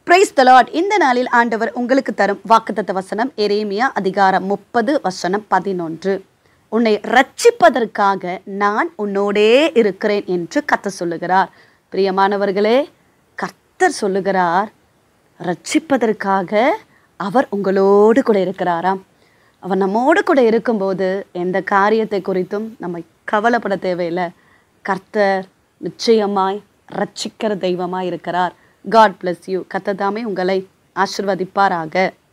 price தலாட் இந்த நாளில் ஆண்டவர் உங்களுக்கு தரும் வாக்குத்தத்த வசனம் எரேமியா அதிகாரம் முப்பது வசனம் பதினொன்று உன்னை ரட்சிப்பதற்காக நான் உன்னோடே இருக்கிறேன் என்று கத்த சொல்லுகிறார் பிரியமானவர்களே கர்த்தர் சொல்லுகிறார் ரட்சிப்பதற்காக அவர் உங்களோடு கூட இருக்கிறாராம் அவர் நம்மோடு கூட இருக்கும்போது எந்த காரியத்தை குறித்தும் நம்ம கவலைப்பட தேவையில்லை கர்த்தர் நிச்சயமாய் ரட்சிக்கிற தெய்வமாய் இருக்கிறார் காட் bless யூ கத்ததாமே உங்களை ஆசிர்வதிப்பாராக